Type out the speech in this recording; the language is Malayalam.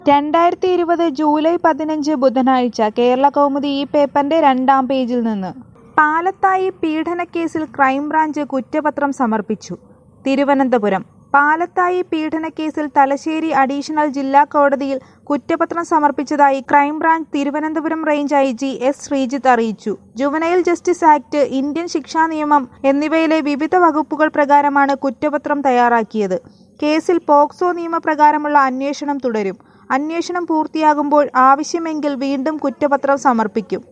രണ്ടായിരത്തി ഇരുപത് ജൂലൈ പതിനഞ്ച് ബുധനാഴ്ച കേരള കൗമുദി ഈ പേപ്പറിന്റെ രണ്ടാം പേജിൽ നിന്ന് പാലത്തായി പീഡനക്കേസിൽ ക്രൈംബ്രാഞ്ച് കുറ്റപത്രം സമർപ്പിച്ചു തിരുവനന്തപുരം പാലത്തായി പീഡനക്കേസിൽ തലശ്ശേരി അഡീഷണൽ ജില്ലാ കോടതിയിൽ കുറ്റപത്രം സമർപ്പിച്ചതായി crime branch Thiruvananthapuram range I G S Sreejith അറിയിച്ചു ജുവനൈൽ ജസ്റ്റിസ് ആക്ട് ഇന്ത്യൻ ശിക്ഷാ നിയമം എന്നിവയിലെ വിവിധ വകുപ്പുകൾ പ്രകാരമാണ് കുറ്റപത്രം തയ്യാറാക്കിയത് കേസിൽ പോക്സോ നിയമപ്രകാരമുള്ള അന്വേഷണം തുടരും അന്വേഷണം പൂർത്തിയാകുമ്പോൾ ആവശ്യമെങ്കിൽ വീണ്ടും കുറ്റപത്രം സമർപ്പിക്കും